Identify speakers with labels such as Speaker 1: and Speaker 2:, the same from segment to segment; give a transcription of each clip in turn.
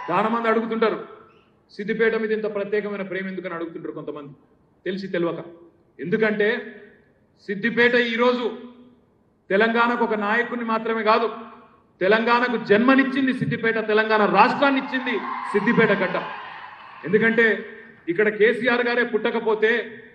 Speaker 1: చాలా మంది అడుగుతుంటారు సిద్దిపేట మీద ఇంత ప్రత్యేకమైన ప్రేమ ఎందుకని అడుగుతుంటారు కొంతమంది తెలిసి తెలియక ఎందుకంటే సిద్దిపేట ఈరోజు తెలంగాణకు ఒక నాయకుడిని మాత్రమే కాదు తెలంగాణకు జన్మనిచ్చింది సిద్దిపేట తెలంగాణ రాష్ట్రాన్ని ఇచ్చింది సిద్దిపేట గడ్డ ఎందుకంటే ఇక్కడ కేసీఆర్ గారే పుట్టకపోతే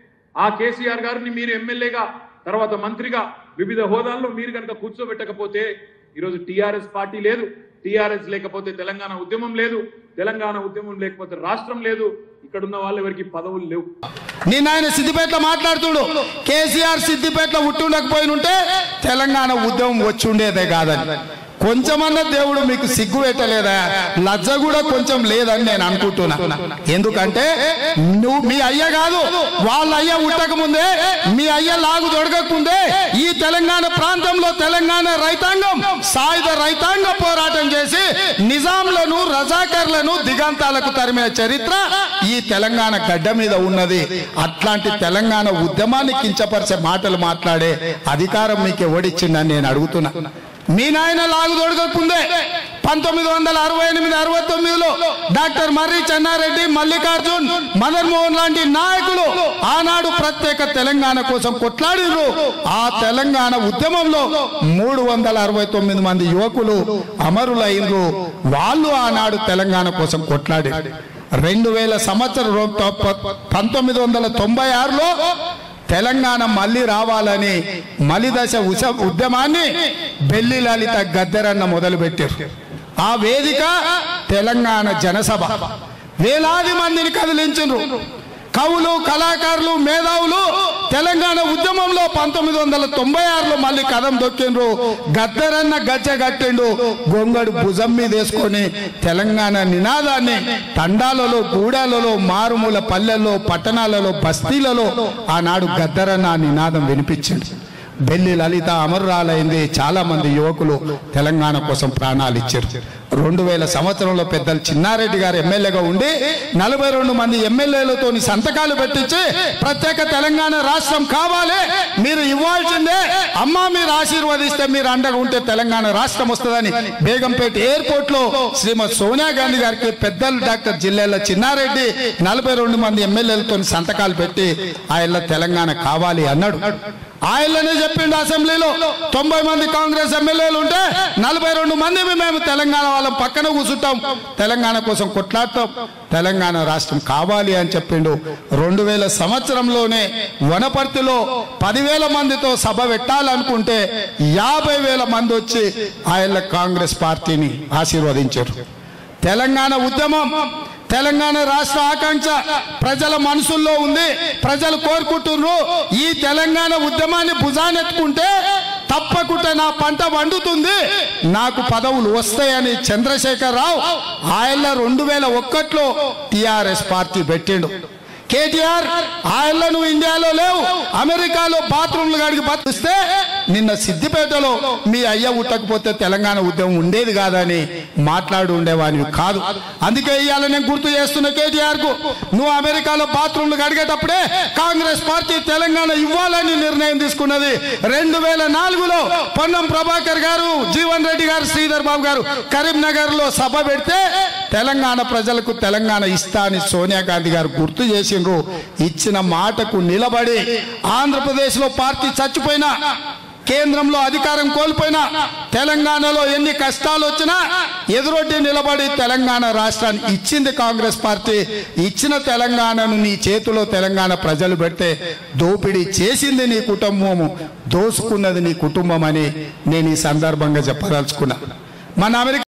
Speaker 1: ఆ కేసీఆర్ గారిని మీరు ఎమ్మెల్యేగా తర్వాత మంత్రిగా వివిధ హోదాల్లో మీరు కనుక కూర్చోబెట్టకపోతే ఈరోజు టీఆర్ఎస్ పార్టీ లేదు టీఆర్ఎస్ లేకపోతే తెలంగాణ ఉద్యమం లేదు తెలంగాణ ఉద్యమం లేకపోతే రాష్ట్రం లేదు ఇక్కడ ఉన్న వాళ్ళు ఎవరికి పదవులు లేవు
Speaker 2: నిన్న ఆయన సిద్దిపేటలో మాట్లాడుతుడు కేసీఆర్ సిద్దిపేటలో ఉట్టుండకపోయి ఉంటే తెలంగాణ ఉద్యమం వచ్చి ఉండేదే కాదని కొంచెమన్నా దేవుడు మీకు సిగ్గు పెట్టలేదా లజ్జ కూడా కొంచెం లేదని నేను అనుకుంటున్నా ఎందుకంటే నువ్వు మీ అయ్య కాదు వాళ్ళ అయ్య ఉట్టక ముందే మీ అయ్య లాగు దొరకకుందే ఈ తెలంగాణ ప్రాంతంలో తెలంగాణ రైతాంగం సాయుధ రైతాంగ పోరాటం చేసి నిజాంలను రజాకర్లను దిగంతాలకు తరిమిన చరిత్ర ఈ తెలంగాణ గడ్డ మీద ఉన్నది అట్లాంటి తెలంగాణ ఉద్యమాన్ని కించపరిచే మాటలు మాట్లాడే అధికారం మీకు ఎవడిచ్చిందని నేను అడుగుతున్నా మీ నాయన లాగు దొడగకుందే పంతొమ్మిది వందల అరవై ఎనిమిది అరవై తొమ్మిదిలో డాక్టర్ మర్రి చెన్నారెడ్డి మల్లికార్జున్ మదన్ మోహన్ లాంటి నాయకులు ఆనాడు ప్రత్యేక తెలంగాణ కోసం కొట్లాడిర్రు ఆ తెలంగాణ ఉద్యమంలో మూడు వందల అరవై తొమ్మిది మంది యువకులు అమరులైనరు వాళ్ళు ఆనాడు తెలంగాణ కోసం కొట్లాడారు రెండు వేల సంవత్సరం పంతొమ్మిది వందల తొంభై ఆరులో తెలంగాణ మళ్ళీ రావాలని మలిదశ ఉస ఉద్యమాన్ని బెల్లి లలిత గద్దెరన్న మొదలుపెట్టారు ఆ వేదిక తెలంగాణ జనసభ వేలాది మందిని కదిలించారు కవులు కళాకారులు మేధావులు తెలంగాణ ఉద్యమంలో పంతొమ్మిది వందల తొంభై ఆరులో మళ్ళీ కదం దొక్కిండ్రు గద్దరన్న గజ్జ కట్టిండు గొంగడు భుజం మీద వేసుకొని తెలంగాణ నినాదాన్ని తండాలలో గూడాలలో మారుమూల పల్లెల్లో పట్టణాలలో బస్తీలలో ఆనాడు గద్దరన్న ఆ నినాదం వినిపించింది బెల్లి లలిత అమరురాలైంది చాలా మంది యువకులు తెలంగాణ కోసం ప్రాణాలు ఇచ్చారు రెండు వేల సంవత్సరంలో పెద్దలు చిన్నారెడ్డి గారు ఎమ్మెల్యేగా ఉండి నలభై రెండు మంది ఎమ్మెల్యేలతో సంతకాలు పెట్టించి ప్రత్యేక తెలంగాణ రాష్ట్రం కావాలి మీరు ఇవ్వాల్సిందే అమ్మా మీరు ఆశీర్వదిస్తే మీరు అండగా ఉంటే తెలంగాణ రాష్ట్రం వస్తుందని బేగంపేట ఎయిర్పోర్ట్ లో శ్రీమతి సోనియా గాంధీ గారికి పెద్దలు డాక్టర్ జిల్లాల చిన్నారెడ్డి నలభై రెండు మంది ఎమ్మెల్యేలతో సంతకాలు పెట్టి ఆయన తెలంగాణ కావాలి అన్నాడు ఆయననే చెప్పిండు అసెంబ్లీలో తొంభై మంది కాంగ్రెస్ ఎమ్మెల్యేలు ఉంటే నలభై రెండు మంది మేము తెలంగాణ వాళ్ళం పక్కన కూర్చుంటాం తెలంగాణ కోసం కొట్లాడతాం తెలంగాణ రాష్ట్రం కావాలి అని చెప్పిండు రెండు వేల సంవత్సరంలోనే వనపర్తిలో పదివేల మందితో సభ పెట్టాలనుకుంటే యాభై వేల మంది వచ్చి ఆయన కాంగ్రెస్ పార్టీని ఆశీర్వదించారు తెలంగాణ ఉద్యమం తెలంగాణ రాష్ట్ర ఆకాంక్ష ప్రజల మనసుల్లో ఉంది ప్రజలు కోరుకుంటున్నారు ఈ తెలంగాణ ఉద్యమాన్ని భుజానెత్తుకుంటే తప్పకుండా నా పంట వండుతుంది నాకు పదవులు వస్తాయని చంద్రశేఖర్ రావు ఆయన రెండు వేల ఒక్కట్లో టిఆర్ఎస్ పార్టీ పెట్టిండు కేటీఆర్ ఆయనలో నువ్వు ఇండియాలో లేవు అమెరికాలో బాత్రూమ్లు గడికి బతిస్తే నిన్న సిద్దిపేటలో మీ అయ్య ఉట్టకపోతే తెలంగాణ ఉద్యమం ఉండేది కాదని మాట్లాడి ఉండేవాడివి కాదు అందుకే ఇవాళ నేను గుర్తు చేస్తున్న కేటీఆర్ కు నువ్వు అమెరికాలో బాత్రూమ్లు గడిగేటప్పుడే కాంగ్రెస్ పార్టీ తెలంగాణ ఇవ్వాలని నిర్ణయం తీసుకున్నది రెండు వేల నాలుగులో పొన్నం ప్రభాకర్ గారు జీవన్ రెడ్డి గారు శ్రీధర్ బాబు గారు కరీంనగర్ లో సభ పెడితే తెలంగాణ ప్రజలకు తెలంగాణ ఇస్తా అని సోనియా గాంధీ గారు గుర్తు చేసిండ్రు ఇచ్చిన మాటకు నిలబడి ఆంధ్రప్రదేశ్ లో పార్టీ చచ్చిపోయినా కేంద్రంలో అధికారం కోల్పోయినా తెలంగాణలో ఎన్ని కష్టాలు వచ్చినా ఎదురొడ్డి నిలబడి తెలంగాణ రాష్ట్రాన్ని ఇచ్చింది కాంగ్రెస్ పార్టీ ఇచ్చిన తెలంగాణను నీ చేతిలో తెలంగాణ ప్రజలు పెడితే దోపిడీ చేసింది నీ కుటుంబము దోసుకున్నది నీ కుటుంబం అని నేను ఈ సందర్భంగా చెప్పదలుచుకున్నా మన అమెరికా